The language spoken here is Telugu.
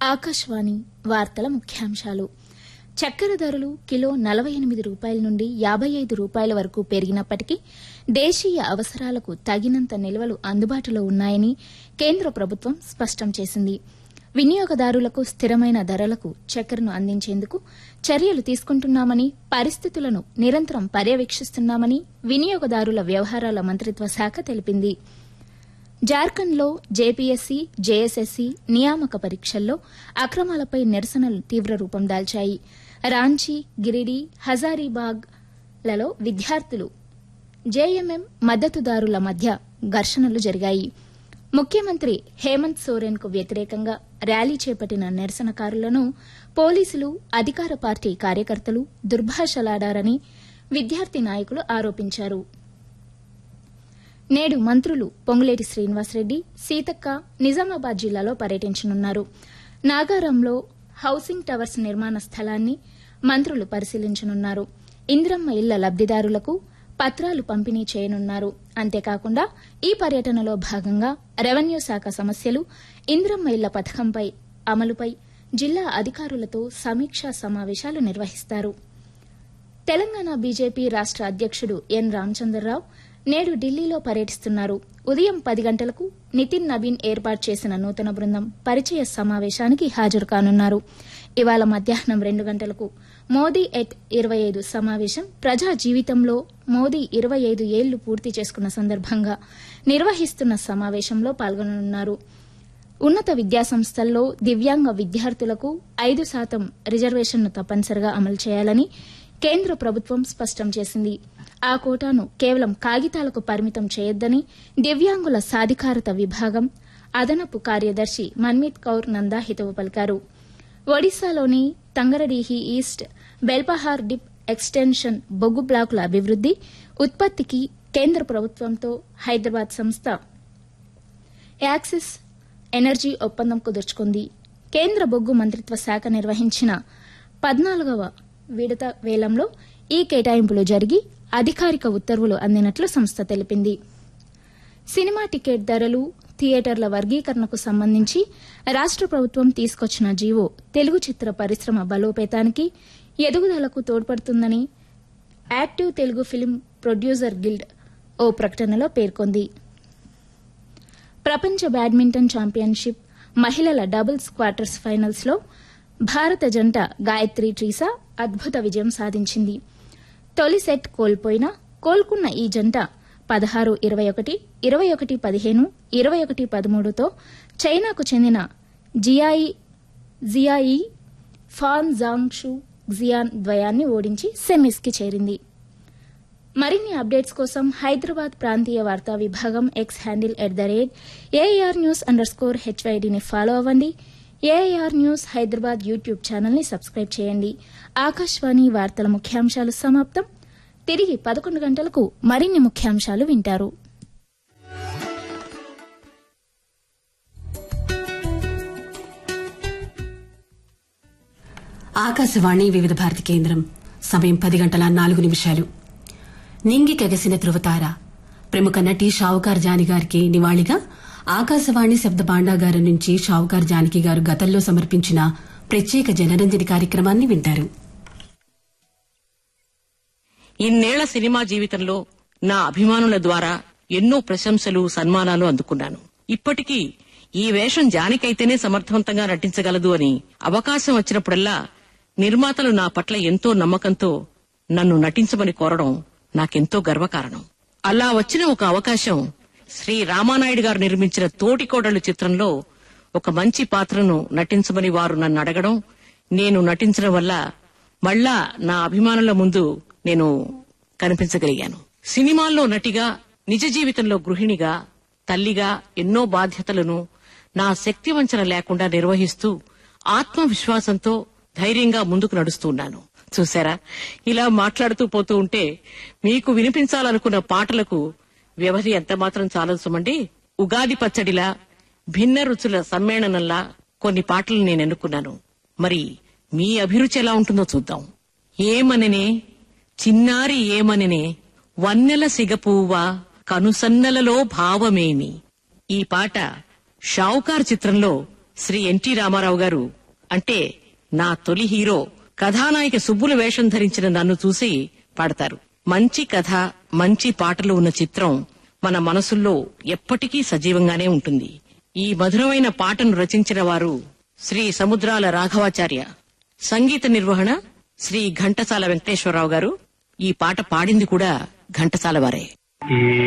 ఆకాశవాణి వార్తల ముఖ్యాంశాలు చక్కెర ధరలు కిలో నలభై ఎనిమిది రూపాయల నుండి యాబై ఐదు రూపాయల వరకు పెరిగినప్పటికీ దేశీయ అవసరాలకు తగినంత నిల్వలు అందుబాటులో ఉన్నాయని కేంద్ర ప్రభుత్వం స్పష్టం చేసింది వినియోగదారులకు స్థిరమైన ధరలకు చక్కెరను అందించేందుకు చర్యలు తీసుకుంటున్నామని పరిస్థితులను నిరంతరం పర్యవేక్షిస్తున్నామని వినియోగదారుల వ్యవహారాల మంత్రిత్వ శాఖ తెలిపింది జార్ఖండ్లో జేపీఎస్సీ జేఎస్ఎస్సీ నియామక పరీక్షల్లో అక్రమాలపై నిరసనలు తీవ్ర రూపం దాల్చాయి రాంచీ గిరిడి హజారీబాగ్ లలో విద్యార్థులు జేఎంఎం మద్దతుదారుల మధ్య ఘర్షణలు జరిగాయి ముఖ్యమంత్రి హేమంత్ సోరెన్ కు వ్యతిరేకంగా ర్యాలీ చేపట్టిన నిరసనకారులను పోలీసులు అధికార పార్టీ కార్యకర్తలు దుర్భాషలాడారని విద్యార్థి నాయకులు ఆరోపించారు నేడు మంత్రులు పొంగులేటి శ్రీనివాసరెడ్డి సీతక్క నిజామాబాద్ జిల్లాలో పర్యటించనున్నారు నాగారంలో హౌసింగ్ టవర్స్ నిర్మాణ స్థలాన్ని మంత్రులు పరిశీలించనున్నారు ఇంద్రమ్మ ఇళ్ల లబ్దిదారులకు పత్రాలు పంపిణీ చేయనున్నారు అంతేకాకుండా ఈ పర్యటనలో భాగంగా రెవెన్యూ శాఖ సమస్యలు ఇంద్రమ్మ ఇళ్ల పథకంపై అమలుపై జిల్లా అధికారులతో సమీక్షా సమావేశాలు నిర్వహిస్తారు తెలంగాణ బీజేపీ రాష్ట అధ్యకుడు ఎన్ రామచంద్రరావు నేడు ఢిల్లీలో పర్యటిస్తున్నారు ఉదయం పది గంటలకు నితిన్ నవీన్ ఏర్పాటు చేసిన నూతన బృందం పరిచయ సమావేశానికి హాజరు కానున్నారు ఇవాళ మధ్యాహ్నం రెండు గంటలకు మోదీ ఎట్ ఇరవై ఐదు సమావేశం ప్రజా జీవితంలో మోదీ ఇరవై ఐదు ఏళ్లు పూర్తి చేసుకున్న సందర్భంగా నిర్వహిస్తున్న సమావేశంలో పాల్గొననున్నారు ఉన్నత విద్యాసంస్థల్లో దివ్యాంగ విద్యార్థులకు ఐదు శాతం రిజర్వేషన్ను తప్పనిసరిగా అమలు చేయాలని కేంద్ర ప్రభుత్వం స్పష్టం చేసింది ఆ కోటాను కేవలం కాగితాలకు పరిమితం చేయొద్దని దివ్యాంగుల సాధికారత విభాగం అదనపు కార్యదర్శి మన్మీత్ కౌర్ నందా హితవు పలికారు ఒడిశాలోని Tangardihi east Belpahar dip extension బొగ్గు బ్లాకుల అభివృద్ది ఉత్పత్తికి కేంద్ర ప్రభుత్వంతో హైదరాబాద్ సంస్థ యాక్సిస్ ఎనర్జీ ఒప్పందం కుదుర్చుకుంది కేంద్ర బొగ్గు మంత్రిత్వ శాఖ నిర్వహించిన పద్నాలుగవ విడత వేలంలో ఈ కేటాయింపులు జరిగి అధికారిక ఉత్తర్వులు అందినట్లు సంస్థ తెలిపింది సినిమా టికెట్ ధరలు థియేటర్ల వర్గీకరణకు సంబంధించి రాష్ట ప్రభుత్వం తీసుకొచ్చిన జీవో తెలుగు చిత్ర పరిశ్రమ బలోపేతానికి ఎదుగుదలకు తోడ్పడుతుందని active Telugu film producer guild ఓ ప్రకటనలో పేర్కొంది ప్రపంచ బ్యాడ్మింటన్ ఛాంపియన్షిప్ మహిళల డబుల్స్ క్వార్టర్స్ ఫైనల్స్ లో భారత జంట గాయత్రి ట్రీసా అద్భుత విజయం సాధించింది తొలి సెట్ కోల్పోయినా కోలుకున్న ఈ జంట పదహారు ఇరవై ఒకటి ఇరవై ఒకటి పదిహేను ఇరవై ఒకటి పదమూడుతో చైనాకు చెందిన జియాయి జియాయి ఫాన్ జాంగ్షు జియాన్ ద్వయాన్ని ఓడించి సెమీస్కి చేరింది మరిన్ని అప్డేట్స్ కోసం హైదరాబాద్ ప్రాంతీయ వార్తా విభాగం X handle at the rate AR news underscore హెచ్వైడీని ఫాలో అవ్వండి ఏఐఆర్ న్యూస్ హైదరాబాద్ యూట్యూబ్ ఛానల్ని సబ్స్క్రైబ్ చేయండి ఆకాశవాణి వార్తల ముఖ్యాంశాలు సమాప్తం తిరిగి పదకొండు గంటలకు మరిన్ని ముఖ్యాంశాలు వింటారు ఆకాశవాణి వివిధ భారతి కేంద్రం సమయం పది గంటల నాలుగు నిమిషాలు నింగి కగసిన ధృవతార ప్రముఖ నటి షావుకార్ జాని గారికి నివాళిగా ఆకాశవాణి శబ్ద భాండాగారం నుంచి షావుకార్ జానకి గారు గతంలో సమర్పించిన ప్రత్యేక జనరంజని కార్యక్రమాన్ని వింటారు ఇన్నేళ్ల సినిమా జీవితంలో నా అభిమానుల ద్వారా ఎన్నో ప్రశంసలు సన్మానాలు అందుకున్నాను ఇప్పటికీ ఈ వేషం జానికైతేనే సమర్థవంతంగా నటించగలదు అని అవకాశం వచ్చినప్పుడల్లా నిర్మాతలు నా పట్ల ఎంతో నమ్మకంతో నన్ను నటించమని కోరడం నాకెంతో గర్వకారణం అలా వచ్చిన ఒక అవకాశం శ్రీ రామానాయుడు గారు నిర్మించిన తోటికోడలు చిత్రంలో ఒక మంచి పాత్రను నటించమని వారు నన్ను అడగడం నేను నటించడం వల్ల మళ్ళా నా అభిమానుల ముందు నేను కనిపించగలిగాను సినిమాల్లో నటిగా నిజ జీవితంలో గృహిణిగా తల్లిగా ఎన్నో బాధ్యతలను నా శక్తి వంచన లేకుండా నిర్వహిస్తూ ఆత్మవిశ్వాసంతో ధైర్యంగా ముందుకు నడుస్తున్నాను చూసారా ఇలా మాట్లాడుతూ పోతూ ఉంటే మీకు వినిపించాలనుకున్న పాటలకు వ్యవధి ఎంత మాత్రం చాలదు సుమండి ఉగాది పచ్చడిలా భిన్న రుచుల సమ్మేళనంలా కొన్ని పాటలు నేను ఎన్నుకున్నాను మరి మీ అభిరుచి ఎలా ఉంటుందో చూద్దాం ఏమననే చిన్నారి ఏమననే వన్నెల సిగపువ్వ కనుసన్నలలో భావమేమి ఈ పాట షావుకార్ చిత్రంలో శ్రీ ఎన్టీ రామారావు గారు అంటే నా తొలి హీరో కథానాయక సుబ్బుల వేషం ధరించిన నన్ను చూసి పాడతారు మంచి కథ మంచి పాటలు ఉన్న చిత్రం మన మనసుల్లో ఎప్పటికీ సజీవంగానే ఉంటుంది ఈ మధురమైన పాటను రచించిన వారు శ్రీ సముద్రాల రాఘవాచార్య సంగీత నిర్వహణ శ్రీ ఘంటసాల వెంకటేశ్వరరావు గారు ఈ పాట పాడింది కూడా ఘంటసాల వారే